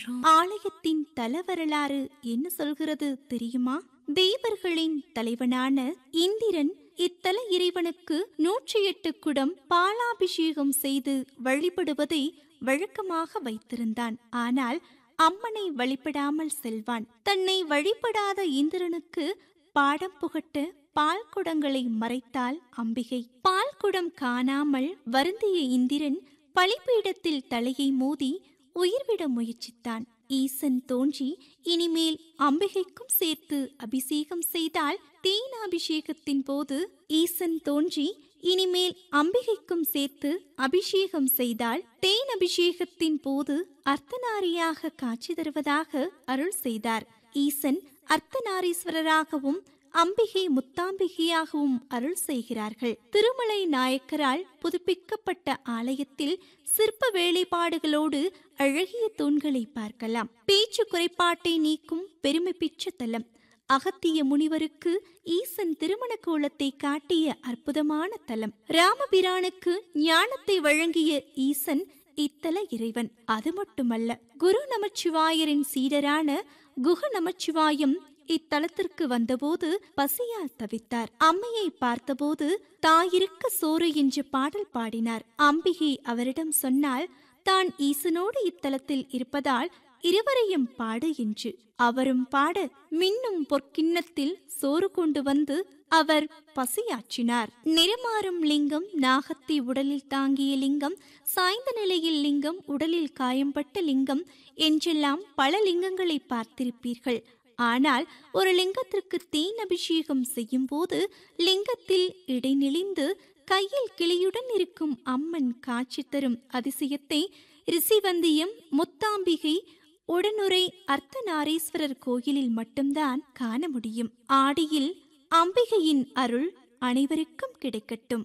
ஆலயத்தின் தல வரலாறு என்ன சொல்கிறது தெரியுமா தேவர்களின் தலைவனான இந்திரன் இத்தல இறைவனுக்கு நூற்றி எட்டு குடம் பாலாபிஷேகம் செய்து வழிபடுவதை வழக்கமாக வைத்திருந்தான் ஆனால் அம்மனை வழிபடாமல் செல்வான் தன்னை வழிபடாத இந்திரனுக்கு பாடம் புகட்ட பால் குடங்களை மறைத்தாள் அம்பிகை பால் குடம் காணாமல் வருந்திய இந்திரன் பலிபீடத்தில் தலையை மோதி உயிர்விட முயற்சித்தான் ஈசன் தோன்றி இனிமேல் அம்பிகைக்கும் சேர்த்து அபிஷேகம் செய்தால் தேன் அபிஷேகத்தின் போது ஈசன் தோன்றி இனிமேல் அம்பிகைக்கும் சேர்த்து அபிஷேகம் செய்தால் தேன் அபிஷேகத்தின் போது அர்த்தநாரியாக காட்சி தருவதாக அருள் செய்தார் ஈசன் அர்த்தநாரீஸ்வரராகவும் அம்பிகை முத்தாம்பிகையாகவும் அருள் செய்கிறார்கள் திருமலை நாயக்கரால் புதுப்பிக்கப்பட்ட ஆலயத்தில் சிற்ப வேலைப்பாடுகளோடு அழகிய தூண்களை பார்க்கலாம் பேச்சு குறைபாட்டை நீக்கும் பெருமை பெற்ற தலம் அகத்திய முனிவருக்கு ஈசன் திருமண கோலத்தை காட்டிய அற்புதமான தலம் ராமபிரானுக்கு ஞானத்தை வழங்கிய ஈசன் இத்தல இறைவன் அது மட்டுமல்ல குரு நமச்சிவாயரின் சீடரான குக நமச்சிவாயம் இத்தலத்திற்கு வந்தபோது பசியால் தவித்தார் அம்மையை பார்த்தபோது தாயிருக்க சோறு என்று பாடல் பாடினார் அம்பிகை அவரிடம் சொன்னால் தான் ஈசனோடு இத்தலத்தில் இருப்பதால் இருவரையும் பாடு என்று அவரும் பாட மின்னும் பொற்கிண்ணத்தில் சோறு கொண்டு வந்து அவர் பசியாற்றினார் நிறமாறும் லிங்கம் நாகத்தை உடலில் தாங்கிய லிங்கம் சாய்ந்த நிலையில் லிங்கம் உடலில் காயம்பட்ட லிங்கம் என்றெல்லாம் பல லிங்கங்களை பார்த்திருப்பீர்கள் ஆனால் ஒரு லிங்கத்திற்கு தேன் அபிஷேகம் செய்யும் போது லிங்கத்தில் இடைநிலிந்து கையில் கிளியுடன் இருக்கும் அம்மன் காட்சி தரும் அதிசயத்தை ரிசிவந்தியம் முத்தாம்பிகை உடனுரை அர்த்தநாரீஸ்வரர் கோயிலில் மட்டும்தான் காண முடியும் ஆடியில் அம்பிகையின் அருள் அனைவருக்கும் கிடைக்கட்டும்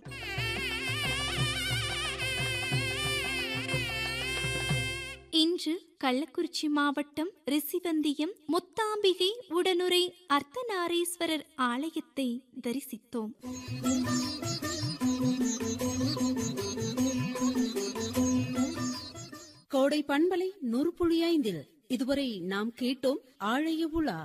இன்று கள்ளக்குறிச்சி மாவட்டம் ரிசிவந்தியம் முத்தாம்பிகை உடனுரை அர்த்தநாரீஸ்வரர் ஆலயத்தை தரிசித்தோம் கோடை பண்பலை நூறு புள்ளி ஐந்தில் இதுவரை நாம் கேட்டோம் ஆழைய உலா